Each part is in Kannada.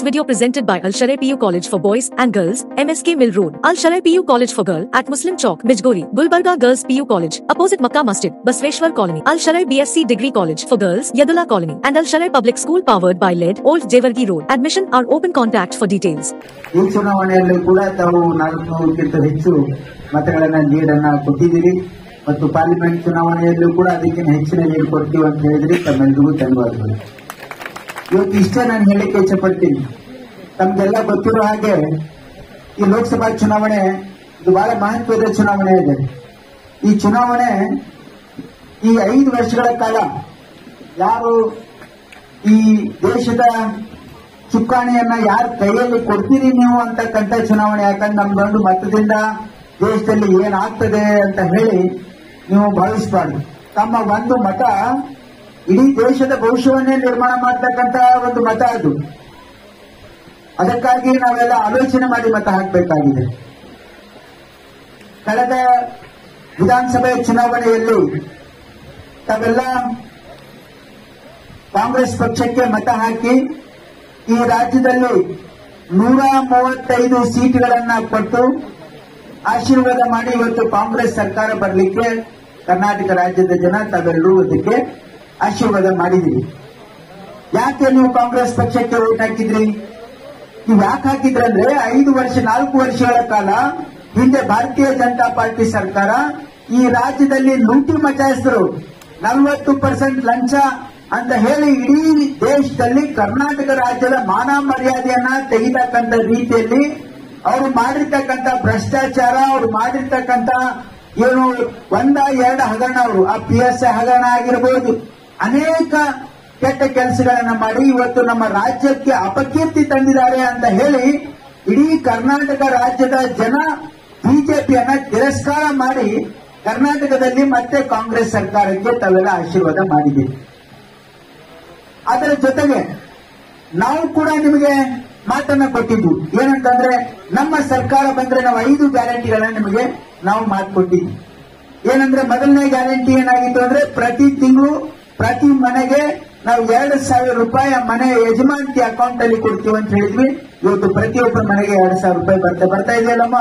video presented by Al Sharai PU College for Boys and Girls, MSK Mill Road, Al Sharai PU College for Girl at Muslim Chowk, Bijgori, Gulbarga Girls PU College, opposite Makkah Masjid, Basveshwar Colony, Al Sharai BSc Degree College for Girls, Yadula Colony, and Al Sharai Public School powered by LED, Old Jewargi Road. Admission are open contact for details. ಈ ಚುನಾವಣೆಯಲ್ಲಿ ಕೂಡ ತಾವು ನಾಲ್ಕುಕ್ಕಿಂತ ಹೆಚ್ಚು ಮತಗಳನ್ನ ಲೀಡನ್ನ ಕೊಟ್ಟಿದ್ದೀರಿ ಮತ್ತು ಪಾರ್ಲಿಮೆಂಟ್ ಚುನಾವಣೆಯಲ್ಲೂ ಕೂಡ ಅದಕ್ಕಿಂತ ಹೆಚ್ಚಿನ ಲೀಡ್ ಕೊಡ್ತೀವಿ ಅಂತ ಹೇಳಿದ್ರಿ ತಮ್ಮೆಲ್ಲರಿಗೂ ಧನ್ಯವಾದಗಳು ಇವತ್ತು ಇಷ್ಟೇ ನಾನು ಹೇಳಿಕೆ ಇಚ್ಛಪಡ್ತೀನಿ ತಮ್ಗೆಲ್ಲ ಗೊತ್ತಿರೋ ಹಾಗೆ ಈ ಲೋಕಸಭಾ ಚುನಾವಣೆ ಇದು ಬಹಳ ಮಹತ್ವದ ಚುನಾವಣೆ ಇದೆ ಈ ಚುನಾವಣೆ ಈ ಐದು ವರ್ಷಗಳ ಕಾಲ ಯಾರು ಈ ದೇಶದ ಚುಕ್ಕಾಣಿಯನ್ನ ಯಾರ ಕೈಯಲ್ಲಿ ಕೊಡ್ತೀರಿ ನೀವು ಅಂತಕ್ಕಂಥ ಚುನಾವಣೆ ಯಾಕಂದ್ರೆ ನಮ್ದೊಂದು ಮತದಿಂದ ದೇಶದಲ್ಲಿ ಏನಾಗ್ತದೆ ಅಂತ ಹೇಳಿ ನೀವು ಭಾವಿಸಬಾರ್ದು ತಮ್ಮ ಒಂದು ಮತ ಇಡೀ ದೇಶದ ಭವಿಷ್ಯವನ್ನೇ ನಿರ್ಮಾಣ ಮಾಡ್ತಕ್ಕಂಥ ಒಂದು ಮತ ಅದು ಅದಕ್ಕಾಗಿ ನಾವೆಲ್ಲ ಆಲೋಚನೆ ಮಾಡಿ ಮತ ಹಾಕಬೇಕಾಗಿದೆ ಕಳೆದ ವಿಧಾನಸಭೆ ಚುನಾವಣೆಯಲ್ಲಿ ತಾವೆಲ್ಲ ಕಾಂಗ್ರೆಸ್ ಪಕ್ಷಕ್ಕೆ ಮತ ಹಾಕಿ ಈ ರಾಜ್ಯದಲ್ಲಿ ನೂರ ಮೂವತ್ತೈದು ಸೀಟ್ಗಳನ್ನ ಕೊಟ್ಟು ಆಶೀರ್ವಾದ ಮಾಡಿ ಇವತ್ತು ಕಾಂಗ್ರೆಸ್ ಸರ್ಕಾರ ಬರಲಿಕ್ಕೆ ಕರ್ನಾಟಕ ರಾಜ್ಯದ ಜನ ತಾವೆಲ್ಲರೂ ಅದಕ್ಕೆ ಆಶೀರ್ವಾದ ಮಾಡಿದಿರಿ ಯಾಕೆ ನೀವು ಕಾಂಗ್ರೆಸ್ ಪಕ್ಷಕ್ಕೆ ಓಟ್ ಹಾಕಿದ್ರಿ ನೀವು ಯಾಕೆ ಹಾಕಿದ್ರಿ ಅಂದ್ರೆ ಐದು ವರ್ಷ ನಾಲ್ಕು ವರ್ಷಗಳ ಕಾಲ ಹಿಂದೆ ಭಾರತೀಯ ಜನತಾ ಪಾರ್ಟಿ ಸರ್ಕಾರ ಈ ರಾಜ್ಯದಲ್ಲಿ ಲೂಟಿ ಮಚಾಯಿಸಿದ್ರು ನಲವತ್ತು ಪರ್ಸೆಂಟ್ ಲಂಚ ಅಂತ ಹೇಳಿ ಇಡೀ ದೇಶದಲ್ಲಿ ಕರ್ನಾಟಕ ರಾಜ್ಯದ ಮಾನ ಮರ್ಯಾದೆಯನ್ನ ತೆಗಿತಕ್ಕಂಥ ರೀತಿಯಲ್ಲಿ ಅವರು ಮಾಡಿರ್ತಕ್ಕಂಥ ಭ್ರಷ್ಟಾಚಾರ ಅವರು ಮಾಡಿರ್ತಕ್ಕಂಥ ಏನು ಒಂದ ಎರಡು ಹಗರಣ ಅವರು ಆ ಪಿ ಎಸ್ ಐ ಹಗರಣ ಆಗಿರ್ಬೋದು ಅನೇಕ ಕೆಟ್ಟ ಕೆಲಸಗಳನ್ನ ಮಾಡಿ ಇವತ್ತು ನಮ್ಮ ರಾಜ್ಯಕ್ಕೆ ಅಪಕೀರ್ತಿ ತಂದಿದ್ದಾರೆ ಅಂತ ಹೇಳಿ ಇಡೀ ಕರ್ನಾಟಕ ರಾಜ್ಯದ ಜನ ಬಿಜೆಪಿಯನ್ನ ತಿರಸ್ಕಾರ ಮಾಡಿ ಕರ್ನಾಟಕದಲ್ಲಿ ಮತ್ತೆ ಕಾಂಗ್ರೆಸ್ ಸರ್ಕಾರಕ್ಕೆ ತಾವೆಲ್ಲ ಆಶೀರ್ವಾದ ಮಾಡಿದ್ದೀವಿ ಅದರ ಜೊತೆಗೆ ನಾವು ಕೂಡ ನಿಮಗೆ ಮಾತನ್ನ ಕೊಟ್ಟಿದ್ವು ಏನಂತಂದ್ರೆ ನಮ್ಮ ಸರ್ಕಾರ ಬಂದ್ರೆ ನಾವು ಐದು ಗ್ಯಾರಂಟಿಗಳನ್ನ ನಿಮಗೆ ನಾವು ಮಾತು ಕೊಟ್ಟಿದ್ವಿ ಏನಂದ್ರೆ ಮೊದಲನೇ ಗ್ಯಾರಂಟಿ ಏನಾಗಿತ್ತು ಅಂದ್ರೆ ಪ್ರತಿ ತಿಂಗಳು ಪ್ರತಿ ಮನೆಗೆ ನಾವು ಎರಡು ಸಾವಿರ ರೂಪಾಯಿ ಆ ಮನೆ ಯಜಮಾನ್ತಿ ಅಕೌಂಟ್ ಅಲ್ಲಿ ಕೊಡ್ತೀವಿ ಅಂತ ಹೇಳಿದ್ವಿ ಇವತ್ತು ಪ್ರತಿಯೊಬ್ಬರ ಮನೆಗೆ ಎರಡು ಸಾವಿರ ರೂಪಾಯಿ ಬರ್ತಾ ಬರ್ತಾ ಇದೆಯಲ್ಲಮ್ಮ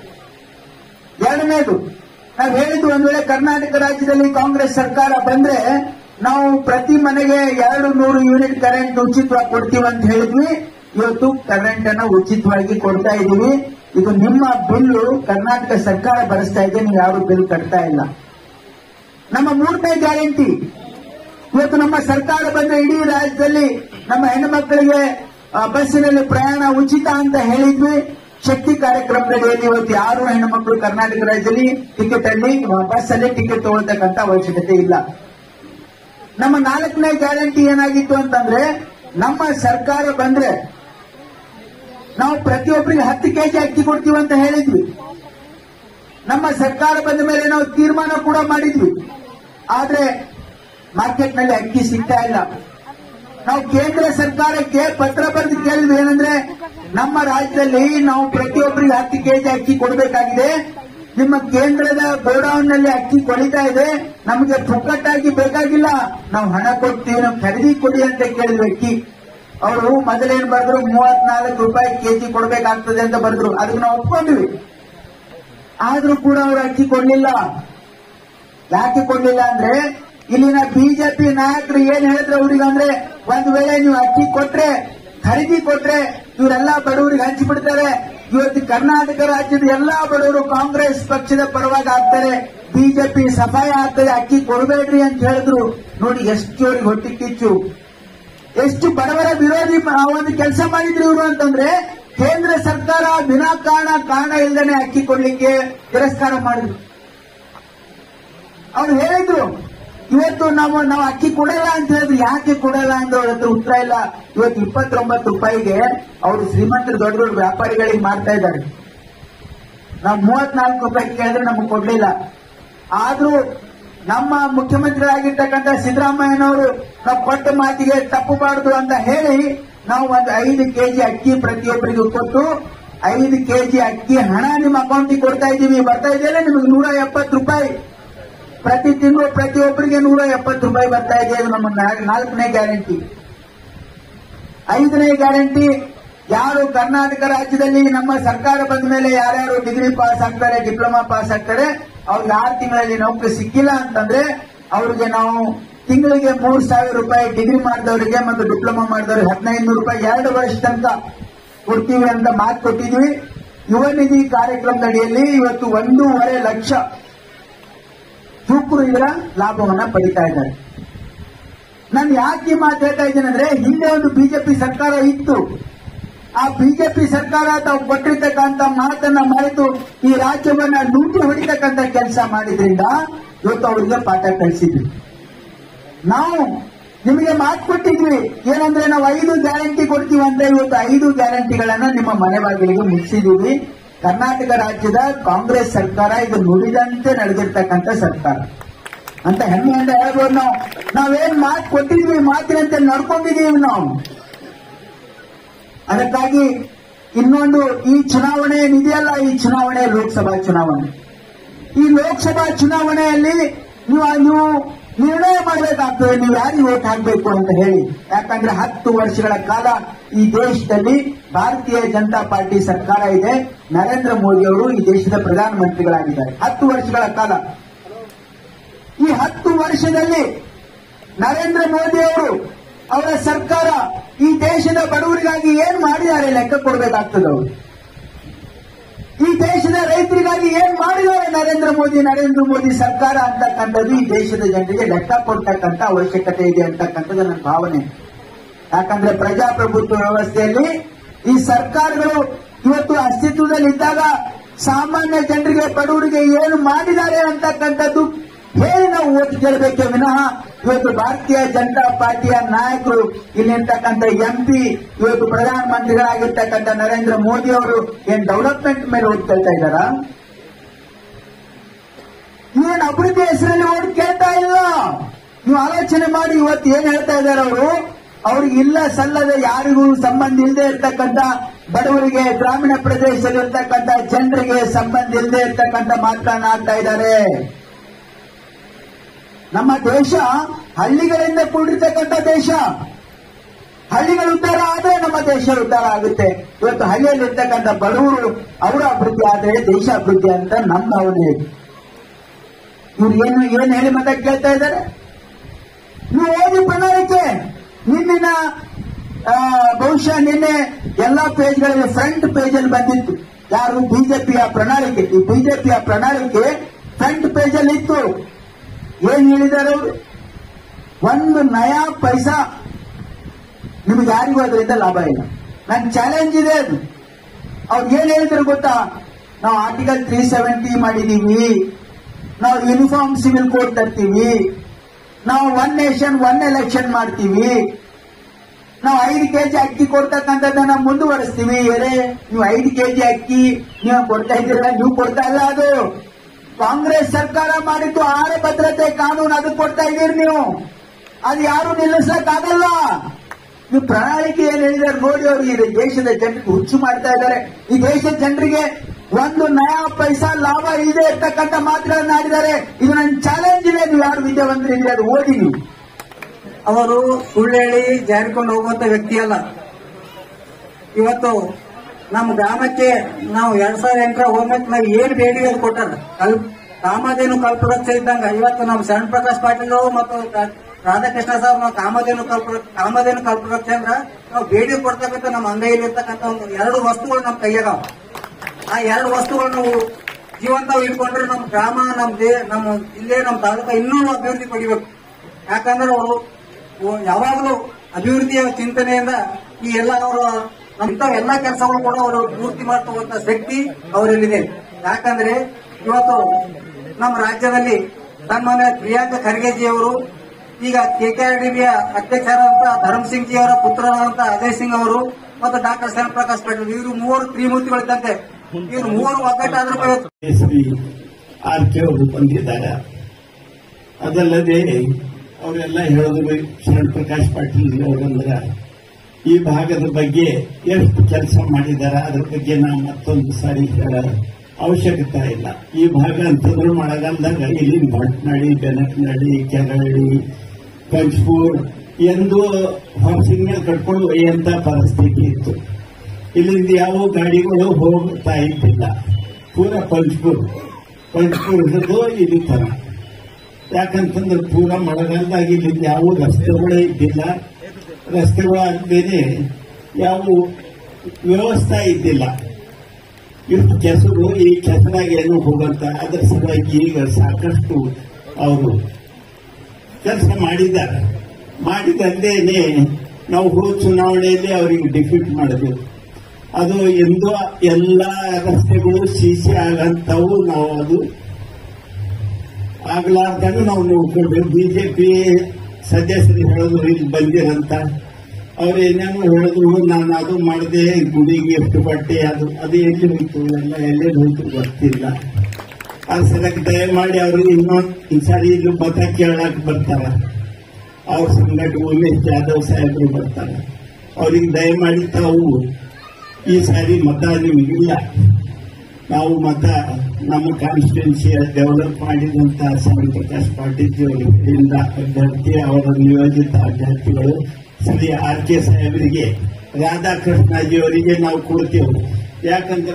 ಎರಡನೇದು ನಾವು ಹೇಳಿದ್ವಿ ಒಂದ್ ವೇಳೆ ಕರ್ನಾಟಕ ರಾಜ್ಯದಲ್ಲಿ ಕಾಂಗ್ರೆಸ್ ಸರ್ಕಾರ ಬಂದ್ರೆ ನಾವು ಪ್ರತಿ ಮನೆಗೆ ಎರಡು ನೂರು ಯೂನಿಟ್ ಕರೆಂಟ್ ಉಚಿತವಾಗಿ ಕೊಡ್ತೀವಿ ಅಂತ ಹೇಳಿದ್ವಿ ಇವತ್ತು ಕರೆಂಟ್ ಅನ್ನ ಉಚಿತವಾಗಿ ಕೊಡ್ತಾ ಇದೀವಿ ಇದು ನಿಮ್ಮ ಬಿಲ್ಲು ಕರ್ನಾಟಕ ಸರ್ಕಾರ ಭರಿಸ್ತಾ ಇದೆ ನೀವು ಯಾರು ಬಿಲ್ ಕಟ್ತಾ ಇಲ್ಲ ನಮ್ಮ ಮೂರನೇ ಗ್ಯಾರಂಟಿ ಇವತ್ತು ನಮ್ಮ ಸರ್ಕಾರ ಬಂದ್ರೆ ಇಡೀ ರಾಜ್ಯದಲ್ಲಿ ನಮ್ಮ ಹೆಣ್ಣು ಮಕ್ಕಳಿಗೆ ಆ, ಬಸ್ಸಿನಲ್ಲಿ ಪ್ರಯಾಣ ಉಚಿತ ಅಂತ ಹೇಳಿದ್ವಿ ಶಕ್ತಿ ಕಾರ್ಯಕ್ರಮದಡಿಯಲ್ಲಿ ಇವತ್ತು ಯಾರು ಹೆಣ್ಣು ಮಕ್ಕಳು ಕರ್ನಾಟಕ ರಾಜ್ಯದಲ್ಲಿ ಟಿಕೆಟ್ ಅಲ್ಲಿ ಬಸ್ ಅಲ್ಲಿ ಟಿಕೆಟ್ ತಗೊಳ್ತಕ್ಕಂತ ಅವಶ್ಯಕತೆ ಇಲ್ಲ ನಮ್ಮ ನಾಲ್ಕನೇ ಗ್ಯಾರಂಟಿ ಏನಾಗಿತ್ತು ಅಂತಂದ್ರೆ ನಮ್ಮ ಸರ್ಕಾರ ಬಂದ್ರೆ ನಾವು ಪ್ರತಿಯೊಬ್ಬರಿಗೆ ಹತ್ತು ಕೆಜಿ ಅಕ್ಕಿ ಕೊಡ್ತೀವಿ ಅಂತ ಹೇಳಿದ್ವಿ ನಮ್ಮ ಸರ್ಕಾರ ಬಂದ ಮೇಲೆ ನಾವು ತೀರ್ಮಾನ ಕೂಡ ಮಾಡಿದ್ವಿ ಆದ್ರೆ ಮಾರ್ಕೆಟ್ ನಲ್ಲಿ ಅಕ್ಕಿ ಸಿಗ್ತಾ ಇಲ್ಲ ನಾವು ಕೇಂದ್ರ ಸರ್ಕಾರಕ್ಕೆ ಪತ್ರ ಬರೆದು ಕೇಳಿದ್ವಿ ಏನಂದ್ರೆ ನಮ್ಮ ರಾಜ್ಯದಲ್ಲಿ ನಾವು ಪ್ರತಿಯೊಬ್ಬರಿಗೆ ಹತ್ತು ಕೆಜಿ ಅಕ್ಕಿ ಕೊಡಬೇಕಾಗಿದೆ ನಿಮ್ಮ ಕೇಂದ್ರದ ಗೋಡೌನ್ ನಲ್ಲಿ ಅಕ್ಕಿ ಕೊಳಿತಾ ಇದೆ ನಮಗೆ ಪುಕ್ಕಟ್ಟಾಗಿ ಬೇಕಾಗಿಲ್ಲ ನಾವು ಹಣ ಕೊಡ್ತೀವಿ ನಾವು ಖರೀದಿ ಕೊಡಿ ಅಂತ ಕೇಳಿದ್ವಿ ಅಕ್ಕಿ ಅವರು ಮೊದಲೇನ್ ಬರೆದ್ರು ಮೂವತ್ನಾಲ್ಕು ರೂಪಾಯಿ ಕೆಜಿ ಕೊಡಬೇಕಾಗ್ತದೆ ಅಂತ ಬರೆದ್ರು ಅದಕ್ಕೆ ನಾವು ಒಪ್ಕೊಂಡ್ವಿ ಆದ್ರೂ ಕೂಡ ಅವರು ಅಕ್ಕಿ ಕೊಡ್ಲಿಲ್ಲ ಯಾಕೆ ಕೊಡ್ಲಿಲ್ಲ ಅಂದ್ರೆ ಇಲ್ಲಿನ ಬಿಜೆಪಿ ನಾಯಕರು ಏನ್ ಹೇಳಿದ್ರು ಅವ್ರಿಗೆ ಅಂದ್ರೆ ಒಂದ್ ವೇಳೆ ನೀವು ಅಕ್ಕಿ ಕೊಟ್ರೆ ಖರೀದಿ ಕೊಟ್ರೆ ಇವರೆಲ್ಲ ಬಡವರಿಗೆ ಹಂಚಿಬಿಡ್ತಾರೆ ಇವತ್ತು ಕರ್ನಾಟಕ ರಾಜ್ಯದ ಎಲ್ಲಾ ಬಡವರು ಕಾಂಗ್ರೆಸ್ ಪಕ್ಷದ ಪರವಾಗಿ ಆಗ್ತಾರೆ ಬಿಜೆಪಿ ಸಫಾಯ ಆಗ್ತದೆ ಅಕ್ಕಿ ಕೊಡಬೇಡ್ರಿ ಅಂತ ಹೇಳಿದ್ರು ನೋಡಿ ಎಷ್ಟು ಅವ್ರಿಗೆ ಹೊಟ್ಟಿ ಕಿಚ್ಚು ಎಷ್ಟು ಬಡವರ ವಿರೋಧಿ ಮ- ಒಂದು ಕೆಲಸ ಮಾಡಿದ್ರು ಇವರು ಅಂತಂದ್ರೆ ಕೇಂದ್ರ ಸರ್ಕಾರ ವಿನಾಕಾರಣ ಕಾರಣ ಇಲ್ಲದೆ ಅಕ್ಕಿ ಕೊಡ್ಲಿಕ್ಕೆ ತಿರಸ್ಕಾರ ಮಾಡಿದ್ರು ಅವ್ರು ಹೇಳಿದ್ರು ಇವತ್ತು ನಾವು ನಾವು ಅಕ್ಕಿ ಕೊಡಲ್ಲ ಅಂತ ಹೇಳಿದ್ರು ಯಾಕೆ ಕೊಡಲ್ಲ ಅಂತ ಅವ್ರ ಹತ್ರ ಉತ್ತರ ಇಲ್ಲ ಇವತ್ತು ಇಪ್ಪತ್ತೊಂಬತ್ತು ರೂಪಾಯಿಗೆ ಅವರು ಶ್ರೀಮಂತರು ದೊಡ್ಡ ದೊಡ್ಡ ವ್ಯಾಪಾರಿಗಳಿಗೆ ಮಾಡ್ತಾ ಇದ್ದಾರೆ ನಾವು ಮೂವತ್ನಾಲ್ಕು ರೂಪಾಯಿ ಕೇಳಿದ್ರೆ ನಮಗೆ ಕೊಡ್ಲಿಲ್ಲ ಆದ್ರೂ ನಮ್ಮ ಮುಖ್ಯಮಂತ್ರಿಗಳಾಗಿರ್ತಕ್ಕಂಥ ಸಿದ್ದರಾಮಯ್ಯನವರು ನಾವು ಕೊಟ್ಟ ಮಾತಿಗೆ ತಪ್ಪಬಾರದು ಅಂತ ಹೇಳಿ ನಾವು ಒಂದು ಐದು ಕೆಜಿ ಅಕ್ಕಿ ಪ್ರತಿಯೊಬ್ಬರಿಗೂ ಕೊಟ್ಟು ಐದು ಕೆಜಿ ಅಕ್ಕಿ ಹಣ ನಿಮ್ಮ ಅಕೌಂಟಿಗೆ ಕೊಡ್ತಾ ಇದ್ದೀವಿ ಬರ್ತಾ ಇದೆಯಲ್ಲ ನಿಮಗೆ ನೂರ ಎಪ್ಪತ್ತು ರೂಪಾಯಿ ಪ್ರತಿ ತಿಂಗಳು ಪ್ರತಿಯೊಬ್ಬರಿಗೆ ನೂರ ಎಪ್ಪತ್ತು ರೂಪಾಯಿ ಬರ್ತಾ ಇದೆ ಅದು ನಮ್ಮ ನಾ- ನಾಲ್ಕನೇ ಗ್ಯಾರಂಟಿ ಐದನೇ ಗ್ಯಾರಂಟಿ ಯಾರು ಕರ್ನಾಟಕ ರಾಜ್ಯದಲ್ಲಿ ನಮ್ಮ ಸರ್ಕಾರ ಬಂದ ಮೇಲೆ ಯಾರ್ಯಾರು ಡಿಗ್ರಿ ಪಾಸ್ ಆಗ್ತಾರೆ ಡಿಪ್ಲೊಮಾ ಪಾಸ್ ಆಗ್ತಾರೆ ಅವ್ರಿಗೆ ಆರು ತಿಂಗಳಲ್ಲಿ ನೌಕರಿ ಸಿಕ್ಕಿಲ್ಲ ಅಂತಂದ್ರೆ ಅವ್ರಿಗೆ ನಾವು ತಿಂಗಳಿಗೆ ಮೂರ್ ಸಾವಿರ ರೂಪಾಯಿ ಡಿಗ್ರಿ ಮಾಡಿದವರಿಗೆ ಮತ್ತು ಡಿಪ್ಲೊಮಾ ಮಾಡಿದವ್ರಿಗೆ ಹದಿನೈದು ನೂರು ರೂಪಾಯಿ ಎರಡು ವರ್ಷ ತನಕ ಕೊಡ್ತೀವಿ ಅಂತ ಮಾತು ಕೊಟ್ಟಿದ್ವಿ ಯುವ ನಿಧಿ ಕಾರ್ಯಕ್ರಮದ ಅಡಿಯಲ್ಲಿ ಇವತ್ತು ಒಂದೂವರೆ ಲಕ್ಷ ಯುವಕರು ಇದರ ಲಾಭವನ್ನ ಪಡಿತಾ ಇದ್ದಾರೆ ನಾನು ಯಾಕೆ ಈ ಮಾತು ಹೇಳ್ತಾ ಇದ್ದೇನೆ ಅಂದ್ರೆ ಹಿಂದೆ ಒಂದು ಬಿಜೆಪಿ ಸರ್ಕಾರ ಇತ್ತು ಆ ಬಿಜೆಪಿ ಸರ್ಕಾರ ತಾವು ಕೊಟ್ಟಿರ್ತಕ್ಕಂಥ ಮಾತನ್ನ ಮರೆತು ಈ ರಾಜ್ಯವನ್ನ ಲೂಟಿ ಹೊಡಿತಕ್ಕಂಥ ಕೆಲಸ ಮಾಡಿದ್ರಿಂದ ಇವತ್ತು ಅವರಿಗೆ ಪಾಠ ಕಲಿಸಿದ್ವಿ ನಾವು ನಿಮಗೆ ಮಾತು ಕೊಟ್ಟಿದ್ವಿ ಏನಂದ್ರೆ ನಾವು ಐದು ಗ್ಯಾರಂಟಿ ಕೊಡ್ತೀವಿ ಅಂದ್ರೆ ಇವತ್ತು ಐದು ಗ್ಯಾರಂಟಿಗಳನ್ನ ನಿಮ್ಮ ಮನೆ ಬಾಗಿಲಿಗೆ ಮುಗಿಸಿದೀವಿ ಕರ್ನಾಟಕ ರಾಜ್ಯದ ಕಾಂಗ್ರೆಸ್ ಸರ್ಕಾರ ಇದು ನುಡಿದಂತೆ ನಡೆದಿರ್ತಕ್ಕಂಥ ಸರ್ಕಾರ ಅಂತ ಹೆಮ್ಮೆಯಿಂದ ಹೇಳ್ಬೋದು ನಾವು ನಾವೇನ್ ಮಾತು ಕೊಟ್ಟಿದ್ವಿ ಮಾತಿನಂತೆ ನಡ್ಕೊಂಡಿದೀವಿ ನಾವು ಅದಕ್ಕಾಗಿ ಇನ್ನೊಂದು ಈ ಚುನಾವಣೆ ಏನಿದೆಯಲ್ಲ ಈ ಚುನಾವಣೆ ಲೋಕಸಭಾ ಚುನಾವಣೆ ಈ ಲೋಕಸಭಾ ಚುನಾವಣೆಯಲ್ಲಿ ನೀವು ನೀವು ನಿರ್ಣಯ ಮಾಡಬೇಕಾಗ್ತದೆ ನೀವು ಯಾರಿಗೆ ಓಟ್ ಹಾಕಬೇಕು ಅಂತ ಹೇಳಿ ಯಾಕಂದ್ರೆ ಹತ್ತು ವರ್ಷಗಳ ಕಾಲ ಈ ದೇಶದಲ್ಲಿ ಭಾರತೀಯ ಜನತಾ ಪಾರ್ಟಿ ಸರ್ಕಾರ ಇದೆ ನರೇಂದ್ರ ಮೋದಿ ಅವರು ಈ ದೇಶದ ಪ್ರಧಾನಮಂತ್ರಿಗಳಾಗಿದ್ದಾರೆ ಹತ್ತು ವರ್ಷಗಳ ಕಾಲ ಈ ಹತ್ತು ವರ್ಷದಲ್ಲಿ ನರೇಂದ್ರ ಮೋದಿ ಅವರು ಅವರ ಸರ್ಕಾರ ಈ ದೇಶದ ಬಡವರಿಗಾಗಿ ಏನ್ ಮಾಡಿದ್ದಾರೆ ಲೆಕ್ಕ ಕೊಡಬೇಕಾಗ್ತದೆ ಅವರು ಈ ದೇಶದ ರೈತರಿಗಾಗಿ ಏನ್ ಮಾಡಿದ್ದಾರೆ ನರೇಂದ್ರ ಮೋದಿ ನರೇಂದ್ರ ಮೋದಿ ಸರ್ಕಾರ ಅಂತಕ್ಕಂಥದ್ದು ಈ ದೇಶದ ಜನರಿಗೆ ಲೆಕ್ಕ ಕೊಡ್ತಕ್ಕಂಥ ಅವಶ್ಯಕತೆ ಇದೆ ಅಂತಕ್ಕಂಥದ್ದು ನನ್ನ ಭಾವನೆ ಯಾಕಂದ್ರೆ ಪ್ರಜಾಪ್ರಭುತ್ವ ವ್ಯವಸ್ಥೆಯಲ್ಲಿ ಈ ಸರ್ಕಾರಗಳು ಇವತ್ತು ಅಸ್ತಿತ್ವದಲ್ಲಿದ್ದಾಗ ಸಾಮಾನ್ಯ ಜನರಿಗೆ ಬಡವರಿಗೆ ಏನು ಮಾಡಿದ್ದಾರೆ ಅಂತಕ್ಕಂಥದ್ದು ಹೇಳಿ ನಾವು ಓಟ್ ಕೇಳಬೇಕೆ ವಿನಃ ಇವತ್ತು ಭಾರತೀಯ ಜನತಾ ಪಾರ್ಟಿಯ ನಾಯಕರು ಇಲ್ಲಿರ್ತಕ್ಕಂಥ ಎಂಪಿ ಇವತ್ತು ಪ್ರಧಾನಮಂತ್ರಿಗಳಾಗಿರ್ತಕ್ಕಂಥ ನರೇಂದ್ರ ಮೋದಿ ಅವರು ಏನ್ ಡೆವಲಪ್ಮೆಂಟ್ ಮೇಲೆ ಓಟ್ ಕೇಳ್ತಾ ಇದ್ದಾರಾ ಏನ್ ಅಭಿವೃದ್ಧಿ ಹೆಸರಲ್ಲಿ ಓಟ್ ಕೇಳ್ತಾ ಇಲ್ಲ ನೀವು ಆಲೋಚನೆ ಮಾಡಿ ಇವತ್ತು ಏನ್ ಹೇಳ್ತಾ ಇದ್ದಾರೆ ಅವರು ಅವ್ರಿಗೆ ಇಲ್ಲ ಸಲ್ಲದ ಯಾರಿಗೂ ಸಂಬಂಧ ಇಲ್ಲದೆ ಇರ್ತಕ್ಕಂಥ ಬಡವರಿಗೆ ಗ್ರಾಮೀಣ ಪ್ರದೇಶದಲ್ಲಿ ಇರ್ತಕ್ಕಂಥ ಜನರಿಗೆ ಸಂಬಂಧ ಇಲ್ಲದೆ ಇರ್ತಕ್ಕಂಥ ಮಾತನಾಡ್ತಾ ಇದ್ದಾರೆ ನಮ್ಮ ದೇಶ ಹಳ್ಳಿಗಳಿಂದ ಕೂಡಿರ್ತಕ್ಕಂಥ ದೇಶ ಹಳ್ಳಿಗಳು ಉದ್ಧಾರ ಆದ್ರೆ ನಮ್ಮ ದೇಶ ಉದ್ಧಾರ ಆಗುತ್ತೆ ಇವತ್ತು ಹಳ್ಳಿಯಲ್ಲಿ ಇರ್ತಕ್ಕಂಥ ಬಡವರು ಅವರ ಅಭಿವೃದ್ಧಿ ಆದ್ರೆ ದೇಶ ಅಭಿವೃದ್ಧಿ ಅಂತ ನಮ್ಮ ಭಾವನೆ ಇದೆ ಇವ್ರು ಏನು ಏನ್ ಹೇಳಿ ಮತ್ತೆ ಕೇಳ್ತಾ ಇದ್ದಾರೆ ನೀವು ಓದಿ ಪ್ರಣಾಳಿಕೆ ನಿನ್ನಿನ ಆ, ಬಹುಶಃ ನಿನ್ನೆ ಎಲ್ಲಾ ಪೇಜ್ಗಳಲ್ಲಿ ಫ್ರಂಟ್ ಪೇಜ್ ಅಲ್ಲಿ ಬಂದಿತ್ತು ಯಾರು ಬಿಜೆಪಿಯ ಪ್ರಣಾಳಿಕೆ ಈ ಬಿಜೆಪಿಯ ಪ್ರಣಾಳಿಕೆ ಫ್ರಂಟ್ ಪೇಜ್ ಅಲ್ಲಿ ಇತ್ತು ಏನ್ ಹೇಳಿದ್ದಾರೆ ಅವರು ಒಂದು ನಯಾ ಪೈಸಾ ನಿಮ್ಗೆ ಯಾರಿಗೂ ಅದರಿಂದ ಲಾಭ ಇಲ್ಲ ನನ್ ಚಾಲೆಂಜ್ ಇದೆ ಅದು ಅವ್ರು ಏನ್ ಹೇಳಿದ್ರು ಗೊತ್ತಾ ನಾವು ಆರ್ಟಿಕಲ್ ತ್ರೀ ಸೆವೆಂಟಿ ಮಾಡಿದೀವಿ ನಾವು ಯೂನಿಫಾರ್ಮ್ ಸಿವಿಲ್ ಕೋಡ್ ತರ್ತೀವಿ ನಾವು ಒನ್ ನೇಷನ್ ಒನ್ ಎಲೆಕ್ಷನ್ ಮಾಡ್ತೀವಿ ನಾವು ಐದು ಕೆಜಿ ಅಕ್ಕಿ ಕೊಡ್ತಕ್ಕಂಥದ್ದನ್ನ ಮುಂದುವರಿಸ್ತೀವಿ ಏನೇ ನೀವು ಐದು ಕೆಜಿ ಅಕ್ಕಿ ನೀವು ಕೊಡ್ತಾ ಇದ್ದೀರಲ್ಲ ನೀವು ಕೊಡ್ತಾ ಇಲ್ಲ ಅದು ಕಾಂಗ್ರೆಸ್ ಸರ್ಕಾರ ಮಾಡಿದ್ದು ಆಹಾರ ಭದ್ರತೆ ಕಾನೂನು ಅದಕ್ಕೆ ಕೊಡ್ತಾ ಇದ್ದೀರಿ ನೀವು ಅದು ಯಾರು ನಿಲ್ಲಿಸಕ್ಕಾಗಲ್ಲ ನೀವು ಪ್ರಣಾಳಿಕೆ ಏನ್ ಹೇಳಿದಾರೆ ನೋಡಿ ಅವರು ಈ ದೇಶದ ಜನರಿಗೆ ಹುಚ್ಚು ಮಾಡ್ತಾ ಇದ್ದಾರೆ ಈ ದೇಶದ ಜನರಿಗೆ ಒಂದು ನಯಾ ಪೈಸಾ ಲಾಭ ಇಲ್ಲದೆ ಇರ್ತಕ್ಕಂಥ ಮಾತುಗಳನ್ನ ಆಡಿದ್ದಾರೆ ಇದು ನನ್ನ ಚಾಲೆಂಜ್ ಇದೆ ನೀವು ಯಾರು ವಿದ್ಯಾವಂತರಿದ್ರೆ ಅದು ಓದಿ ನೀವು ಅವರು ಸುಳ್ಳು ಹೇಳಿ ಜಾರಿಕೊಂಡು ಹೋಗುವಂತ ವ್ಯಕ್ತಿ ಅಲ್ಲ ಇವತ್ತು ನಮ್ಮ ಗ್ರಾಮಕ್ಕೆ ನಾವು ಎರಡ್ ಸಾವಿರದ ಎಂಟರ ಹೋಗ್ಬೇಕು ನಾವು ಏನ್ ಬೇಡಿಕೆ ಅದು ಕೊಟ್ಟಾರ ಕಲ್ ಕಾಮಧೇನು ಕಲ್ಪವೃಕ್ಷ ಇದ್ದಂಗ ಇವತ್ತು ನಮ್ಮ ಶರಣ್ ಪ್ರಕಾಶ್ ಪಾಟೀಲ್ ಮತ್ತು ರಾ- ರಾಧಾಕೃಷ್ಣ ಸಾಹೇಬ್ ನಾವು ಕಾಮಧೇನು ಕಲ್ಪ ಕಾಮಧೇನು ಕಲ್ಪವೃಕ್ಷ ಅಂದ್ರ ನಾವು ಬೇಡಿಕೆ ಕೊಡ್ತಕ್ಕಂಥ ನಮ್ಮ ಅಂಗೈಯಲ್ಲಿ ಇರ್ತಕ್ಕಂಥ ಒಂದು ಎರಡು ವಸ್ತುಗಳು ನಮ್ಮ ಕೈಯಾಗ ಆ ಎರಡು ವಸ್ತುಗಳು ನಾವು ಜೀವಂತ ಇಟ್ಕೊಂಡ್ರೆ ನಮ್ಮ ಗ್ರಾಮ ನಮ್ಮ ದೇ ನಮ್ಮ ಜಿಲ್ಲೆ ನಮ್ಮ ತಾಲೂಕ ಇನ್ನೂ ಅಭಿವೃದ್ಧಿ ಪಡಿಬೇಕು ಯಾಕಂದ್ರೆ ಅವರು ಯಾವಾಗಲೂ ಅಭಿವೃದ್ಧಿಯ ಚಿಂತನೆಯಿಂದ ಈ ಎಲ್ಲ ಅವರು ಇಂಥ ಎಲ್ಲಾ ಕೆಲಸಗಳು ಕೂಡ ಅವರು ಪೂರ್ತಿ ಮಾಡ್ತಕ್ಕಂಥ ಶಕ್ತಿ ಅವರಲ್ಲಿದೆ ಯಾಕಂದ್ರೆ ಇವತ್ತು ನಮ್ಮ ರಾಜ್ಯದಲ್ಲಿ ಸನ್ಮಾನ್ಯ ಪ್ರಿಯಾಂಕ ಖರ್ಗೆಜಿ ಅವರು ಈಗ ಕೆಕೆಆರ್ಡಿಬಿಯ ಅಧ್ಯಕ್ಷರಾದಂತ ಧರ್ಮ್ ಸಿಂಗ್ ಜಿ ಅವರ ಪುತ್ರರಾದಂತ ಅಜಯ್ ಸಿಂಗ್ ಅವರು ಮತ್ತು ಡಾಕ್ಟರ್ ಶರಣ್ ಪ್ರಕಾಶ್ ಪಾಟೀಲ್ ಇವರು ಮೂವರು ತ್ರಿಮೂರ್ತಿಗಳಿದ್ದಂತೆ ಇವರು ಮೂವರು ಒಗ್ಗಟ್ಟಾದ್ರೂ ಇವತ್ತು ಎಸ್ ಪಿ ಆರ್ ಕೆ ಅವರು ಬಂದಿದ್ದಾರೆ ಅದಲ್ಲದೆ ಅವರೆಲ್ಲ ಹೇಳೋದು ಶರಣ್ ಪ್ರಕಾಶ್ ಪಾಟೀಲ್ ಅವರಂದ್ರ ಈ ಭಾಗದ ಬಗ್ಗೆ ಎಷ್ಟು ಕೆಲಸ ಮಾಡಿದಾರ ಅದ್ರ ಬಗ್ಗೆ ನಾವು ಮತ್ತೊಂದು ಸಾರಿ ಹೇಳ ಅವಶ್ಯಕತೆ ಇಲ್ಲ ಈ ಭಾಗ ಅಂತಂದ್ರೆ ಮಳೆಗಾಲದಾಗ ಇಲ್ಲಿ ಭಟ್ನಾಡಿ ಬೆನಕನಹಳ್ಳಿ ಕೆರಳ್ಳಿ ಪಂಚಪೂರ್ ಎಂದು ಸಿಗ್ನಲ್ ಕಟ್ಕೊಂಡು ಒಯ್ಯಂತ ಪರಿಸ್ಥಿತಿ ಇತ್ತು ಇಲ್ಲಿಂದ ಯಾವ ಗಾಡಿಗಳು ಹೋಗ್ತಾ ಇದ್ದಿಲ್ಲ ಪೂರ ಪಂಚಪುರ್ ಪಂಚಪುರ್ ಹಿಡಿದು ಇಲ್ಲಿ ತರ ಯಾಕಂತಂದ್ರೆ ಪೂರ ಮಳೆಗಾಲದಾಗ ಇಲ್ಲಿಂದ ಯಾವ ರಸ್ತೆಗಳೇ ಇದ್ದಿಲ್ಲ ರಸ್ತೆಗಳಾಗದೇನೆ ಯಾವ ವ್ಯವಸ್ಥೆ ಇದ್ದಿಲ್ಲ ಇಷ್ಟು ಕೆಸರು ಈ ಕೆಸರಾಗ ಏನು ಹೋಗಂತ ಅದರ ಸಲುವಾಗಿ ಈಗ ಸಾಕಷ್ಟು ಅವರು ಕೆಲಸ ಮಾಡಿದ್ದಾರೆ ಮಾಡಿದಲ್ಲೇನೆ ನಾವು ಹೋದ ಚುನಾವಣೆಯಲ್ಲಿ ಅವರಿಗೆ ಡಿಫೀಟ್ ಮಾಡಿದ್ವಿ ಅದು ಎಂದೋ ಎಲ್ಲ ರಸ್ತೆಗಳು ಸಿಸಿ ಆಗಂತವು ನಾವು ಅದು ಆಗ್ಲಾರ್ದಾಗ ನಾವು ನೋಡ್ಕೊಳ್ಬೇಕು ಬಿಜೆಪಿ ಸದಸ್ಯರು ಹೇಳಿದ್ರು ಇಲ್ಲಿ ಬಂದಿರಂತ ಅವ್ರು ಏನೇನೋ ಹೇಳಿದ್ರು ನಾನು ಅದು ಮಾಡಿದೆ ಗುಡಿಗೆ ಎಷ್ಟು ಬಟ್ಟೆ ಅದು ಅದು ಎಲ್ಲಿ ಹೋಯ್ತು ಎಲ್ಲ ಎಲ್ಲೆಲ್ಲಿ ಹೋಯ್ತು ಗೊತ್ತಿಲ್ಲ ಆ ಸಲಕ್ಕೆ ದಯಮಾಡಿ ಅವರು ಇನ್ನೊಂದು ಈ ಸಾರಿ ಇಲ್ಲಿ ಮತ ಕೇಳಕ್ ಬರ್ತಾರ ಅವ್ರ ಸಂಗಟ ಉಮೇಶ್ ಜಾಧವ್ ಸಾಹೇಬರು ಬರ್ತಾರೆ ಅವ್ರಿಗೆ ದಯಮಾಡಿ ತಾವು ಈ ಸಾರಿ ಮತ ನಿಮಗಿಲ್ಲ ನಾವು ಮತ ನಮ್ಮ ಕಾನ್ಸ್ಟಿಟ್ಯೂನ್ಸಿ ಡೆವಲಪ್ ಮಾಡಿದಂತ ಶ್ಯಾಮ್ ಪ್ರಕಾಶ್ ಪಾಟೀಲ್ ಅವರಿಂದ ಅಭ್ಯರ್ಥಿ ಅವರ ನಿಯೋಜಿತ ಅಭ್ಯರ್ಥಿಗಳು ಶ್ರೀ ಆರ್ ಕೆ ಸಾಹೇಬರಿಗೆ ರಾಧಾಕೃಷ್ಣಜಿ ಅವರಿಗೆ ನಾವು ಕೊಡ್ತೇವೆ ಯಾಕಂದ್ರ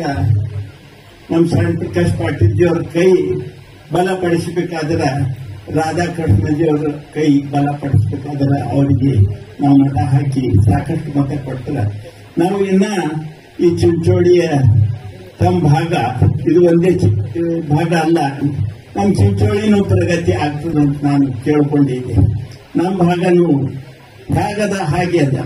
ನಮ್ಮ ಶ್ಯಾಮ್ ಪ್ರಕಾಶ್ ಪಾಟೀಲ್ ಅವ್ರ ಕೈ ಬಲಪಡಿಸಬೇಕಾದ್ರೆ ರಾಧಾಕೃಷ್ಣಜಿ ಅವರ ಕೈ ಬಲಪಡಿಸಬೇಕಾದ್ರೆ ಅವರಿಗೆ ನಾವು ಮತ ಹಾಕಿ ಸಾಕಷ್ಟು ಮತ ಕೊಟ್ಟರೆ ನಾವು ಇನ್ನ ಈ ಚಿಂಚೋಳಿಯ ತಮ್ಮ ಭಾಗ ಇದು ಒಂದೇ ಚಿ- ಭಾಗ ಅಲ್ಲ ನಮ್ಮ ಚಿಂಚೋಳಿನೂ ಪ್ರಗತಿ ಆಗ್ತದೆ ಅಂತ ನಾನು ಕೇಳ್ಕೊಂಡಿದ್ದೆ ನಮ್ಮ ಭಾಗನೂ ಭಾಗದ ಹಾಗೆ ಅದ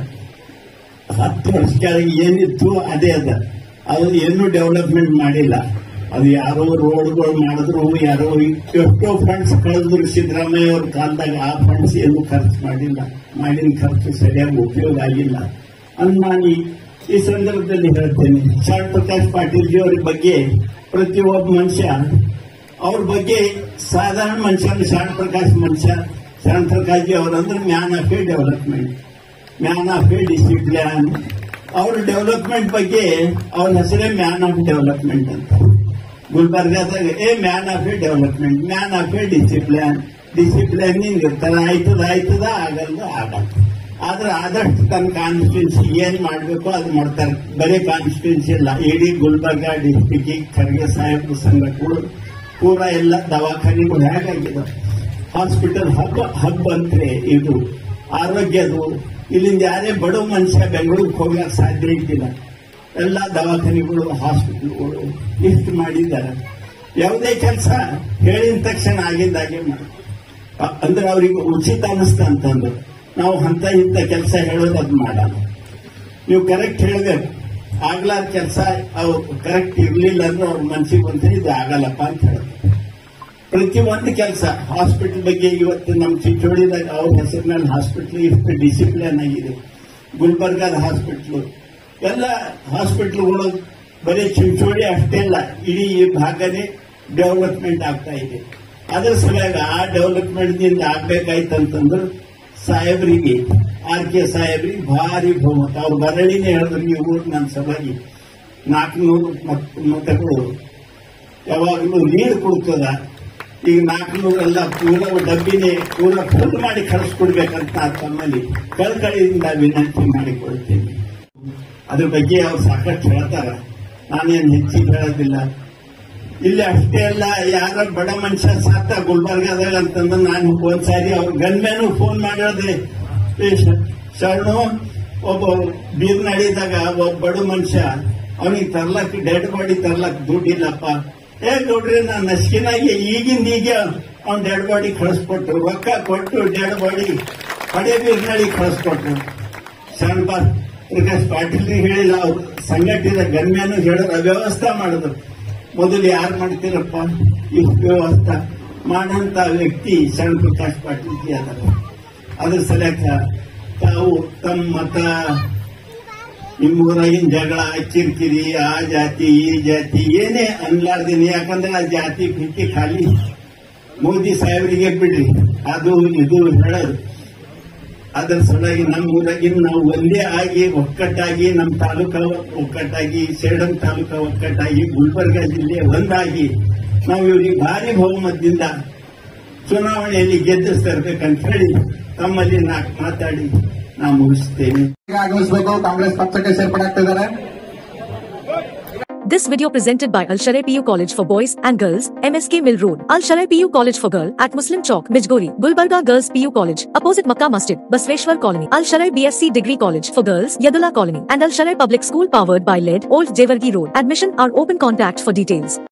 ಹತ್ತು ವರ್ಷ ಕೆಳಗೆ ಏನಿತ್ತು ಅದೇ ಅದ ಅದು ಏನೂ ಡೆವಲಪ್ಮೆಂಟ್ ಮಾಡಿಲ್ಲ ಅದು ಯಾರೋ ರೋಡ್ಗಳು ಮಾಡಿದ್ರು ಯಾರೋ ಎಷ್ಟೋ ಫಂಡ್ಸ್ ಕಳೆದ್ರು ಸಿದ್ದರಾಮಯ್ಯ ಅವ್ರ ಕಾಲದಾಗ ಆ ಫಂಡ್ಸ್ ಏನು ಖರ್ಚು ಮಾಡಿಲ್ಲ ಮಾಡಿನ ಖರ್ಚು ಸರಿಯಾಗಿ ಉಪಯೋಗ ಆಗಿಲ್ಲ ಅಂತ ನಾನು ಈ- ಈ ಸಂದರ್ಭದಲ್ಲಿ ಹೇಳ್ತೇನೆ ಶಾಣ್ ಪ್ರಕಾಶ್ ಪಾಟೀಲ್ ಜಿ ಅವ್ರ ಬಗ್ಗೆ ಪ್ರತಿಯೊಬ್ಬ ಮನುಷ್ಯ ಅವ್ರ ಬಗ್ಗೆ ಸಾಧಾರಣ ಮನುಷ್ಯ ಶಾಣ್ ಪ್ರಕಾಶ್ ಮನುಷ್ಯ ಶಾಣ್ ಪ್ರಕಾಶ್ ಜಿ ಅವರಂದ್ರೆ man of a development man of a discipline ಅವ್ರ ಡೆವಲಪ್ಮೆಂಟ್ ಬಗ್ಗೆ ಅವ್ರ ಹೆಸರೇ ಮ್ಯಾನ್ ಆಫ್ ಡೆವಲಪ್ಮೆಂಟ್ ಅಂತ ಗುಲ್ಬರ್ಗಾದಾಗ ಏ man of a development man of a discipline disciplining ಇರ್ತಾರ ಆಯ್ತದ ಆಯ್ತದ ಆಗಲ್ಲ ಆಗಲ್ಲ ಆದ್ರೆ ಆದಷ್ಟು ತನ್ನ ಕಾನ್ಸ್ಟಿಟ್ಯೂನ್ಸಿ ಏನ್ ಮಾಡ್ಬೇಕು ಅದು ಮಾಡ್ತಾರೆ ಬರೀ ಕಾನ್ಸ್ಟಿಟ್ಯೂನ್ಸಿ ಇಲ್ಲ ಇಡೀ ಗುಲ್ಬರ್ಗ ಡಿಸ್ಟಿಕ್ ಖರ್ಗೆ ಸಾಹೇಬ್ ಸಂಘಟಗಳು ಪೂರ ಎಲ್ಲ ದವಾಖಾನೆಗಳು ಹೇಗಾಗಿದೆ ಹಾಸ್ಪಿಟಲ್ ಹಬ್ ಹಬ್ ಅಂದ್ರೆ ಇದು ಆರೋಗ್ಯದು ಇಲ್ಲಿಂದ ಯಾರೇ ಬಡ ಮನುಷ್ಯ ಬೆಂಗಳೂರಿಗೆ ಹೋಗ್ಲಿಕ್ಕೆ ಸಾಧ್ಯ ಇದ್ದಿಲ್ಲ ಎಲ್ಲ ದವಾಖಾನೆಗಳು ಹಾಸ್ಪಿಟಲ್ಗಳು ಇಷ್ಟು ಮಾಡಿದ್ದಾರೆ ಯಾವುದೇ ಕೆಲಸ ಹೇಳಿದ ತಕ್ಷಣ ಆಗಿದ್ದಾಗೆ ಮಾಡಿ ಅ- ಅಂದ್ರೆ ಅವ್ರಿಗೆ ಉಚಿತ ಅನಿಸ್ತ ಅಂತಂದ್ರು ನಾವು ಅಂತ ಇಂಥ ಕೆಲಸ ಹೇಳೋದು ಅದು ಮಾಡಲ್ಲ ನೀವು ಕರೆಕ್ಟ್ ಹೇಳ್ಬೇಕು ಆಗ್ಲಾರ ಕೆಲಸ ಅವು ಕರೆಕ್ಟ್ ಇರ್ಲಿಲ್ಲ ಅಂದ್ರೆ ಅವ್ರ ಮನ್ಸಿಗೆ ಬಂದ್ರೆ ಇದು ಆಗಲ್ಲಪ್ಪ ಅಂತ ಹೇಳೋದು ಪ್ರತಿ ಒಂದು ಕೆಲಸ ಹಾಸ್ಪಿಟಲ್ ಬಗ್ಗೆ ಇವತ್ತು ನಮ್ಮ ಚಿಂಚೋಳಿದಾಗ ಅವ್ರ ಹೆಸರಿನಲ್ಲಿ ಹಾಸ್ಪಿಟಲ್ ಇಷ್ಟು ಡಿಸಿಪ್ಲಿನ್ ಆಗಿದೆ ಗುಲ್ಬರ್ಗಾದ ಹಾಸ್ಪಿಟ್ಲು ಎಲ್ಲ ಹಾಸ್ಪಿಟ್ಲ್ಗಳು ಬರೀ ಚಿಂಚೋಳಿ ಅಷ್ಟೇ ಅಲ್ಲ ಇಡೀ ಈ ಭಾಗನೇ ಡೆವಲಪ್ಮೆಂಟ್ ಆಗ್ತಾ ಇದೆ ಅದ್ರ ಸಲುವಾಗಿ ಆ ಡೆವಲಪ್ಮೆಂಟ್ನಿಂದ ಆಗ್ಬೇಕಾಯ್ತಂತಂದ್ರೆ ಸಾಹೇಬರಿಗೆ ಆರ್ ಕೆ ಸಾಹೇಬ್ರಿಗೆ ಭಾರಿ ಬಹುಮತ ಅವ್ರು ಬರಳಿನೇ ಹೇಳಿದ್ರು ನೀವು ನನ್ನ ಸಭೆಗೆ ನಾಲ್ಕುನೂರು ಮತ್- ಮತಗಳು ಯಾವಾಗಲೂ ನೀರು ಕೊಡ್ತದ ಈಗ ನಾಲ್ಕುನೂರೆಲ್ಲ ಪೂರ ಡಬ್ಬಿನೇ ಪೂರ ಫುಲ್ ಮಾಡಿ ಕಳಿಸ್ಕೊಡ್ಬೇಕಂತ ತಮ್ಮಲ್ಲಿ ಕಳ್ಕಳಿಯಿಂದ ವಿನಂತಿ ಮಾಡಿಕೊಳ್ತೇನೆ ಅದ್ರ ಬಗ್ಗೆ ಅವ್ರು ಸಾಕಷ್ಟು ಹೇಳ್ತಾರ ನಾನೇನು ಹೆಚ್ಚಿಗೆ ಹೇಳೋದಿಲ್ಲ ಇಲ್ಲಿ ಅಷ್ಟೇ ಅಲ್ಲ ಯಾರ ಬಡ ಮನುಷ್ಯ ಸಾತ ಗುಲ್ಬರ್ಗಾದಾಗ ಅಂತಂದ್ರೆ ನಾನು ಒಂದ್ಸಾರಿ ಅವ್ರ ಗನ್ಮೇನು ಫೋನ್ ಮಾಡಿರೋದೆ ಏ ಶ- ಶರಣು ಒಬ್ಬ ಬೀರ್ ನಡೀದಾಗ ಒಬ್ಬ ಬಡ ಮನುಷ್ಯ ಅವನಿಗೆ ತರ್ಲಕ್ ಡೆಡ್ ಬಾಡಿ ತರ್ಲಕ್ ದುಡ್ಡಿಲ್ಲಪ್ಪ ಏ ನೋಡ್ರಿ ನಾನು ನಸ್ಕಿನಾಗಿ ಈಗಿಂದ ಈಗ ಅವ್ನ ಡೆಡ್ ಬಾಡಿ ಕಳಿಸ್ಕೊಟ್ರು ರೊಕ್ಕ ಕೊಟ್ಟು ಡೆಡ್ ಬಾಡಿ ಪಡೆ ಬೀರ್ನಳ್ಳಿ ಕಳಿಸ್ಕೊಟ್ರು ಶರಣ್ ಬಾ ಪ್ರಕಾಶ್ ಪಾಟೀಲ್ ಹೇಳಿಲ್ಲ ಅವ್ರು ಸಂಘಟಿತ ಗಣ್ಯನು ಹೇಳಿದ್ರು ವ್ಯವಸ್ಥೆ ಮಾಡಿದ್ರು ಮೊದಲು ಯಾರು ಮಾಡ್ತೀರಪ್ಪ ಇಷ್ಟು ವ್ಯವಸ್ಥೆ ಮಾಡಂತ ವ್ಯಕ್ತಿ ಶರಣ್ ಪ್ರಕಾಶ್ ಪಾಟೀಲ್ ಜಿ ಅದಾರ ಅದ್ರ ಸಲಕ ತಾವು ತಮ್ಮ ಮತ ನಿಮ್ಮೂರಾಗಿನ ಜಗಳ ಕಿರಿಕಿರಿ ಆ ಜಾತಿ ಈ ಜಾತಿ ಏನೇ ಅನ್ಲಾರ್ದಿನಿ ಯಾಕಂದ್ರೆ ಆ ಜಾತಿ ಪಿಕ್ಕಿ ಖಾಲಿ ಮೋದಿ ಸಾಹೇಬರಿಗೆ ಬಿಡ್ರಿ ಅದು ಇದು ಹೇಳೋದು ಅದರ ಸಲುವಾಗಿ ನಮ್ಮ ಊರಾಗಿನ ನಾವು ಒಂದೇ ಆಗಿ ಒಕ್ಕಟ್ಟಾಗಿ ನಮ್ಮ ತಾಲೂಕ ಒಕ್ಕಟ್ಟಾಗಿ ಸೇಡಂ ತಾಲೂಕ ಒಕ್ಕಟ್ಟಾಗಿ ಗುಲ್ಬರ್ಗ ಜಿಲ್ಲೆ ಒಂದಾಗಿ ನಾವು ಇವ್ರಿಗೆ ಭಾರಿ ಬಹುಮತದಿಂದ ಚುನಾವಣೆಯಲ್ಲಿ ಗೆದ್ದಿಸ್ತರ್ಬೇಕಂತ ಹೇಳಿ ತಮ್ಮಲ್ಲಿ ನಾಲ್ಕು ಮಾತಾಡಿ ನಾವು ಮುಗಿಸ್ತೇನೆ ಆಗಮಿಸಬೇಕು ಕಾಂಗ್ರೆಸ್ ಪಕ್ಷಕ್ಕೆ ಸೇರ್ಪಡೆ ಆಗ್ತಿದ್ದಾರೆ This video presented by Al Sharai PU College for Boys and Girls, MSK Mill Road, Al Sharai PU College for Girl at Muslim Chowk, Mijgori, Gulbarga Girls PU College, opposite Makkah Masjid, Basveshwar Colony, Al Sharai BSc Degree College for Girls, Yadula Colony, and Al Sharai Public School powered by LED, Old Jewargi Road. Admission are open contact for details.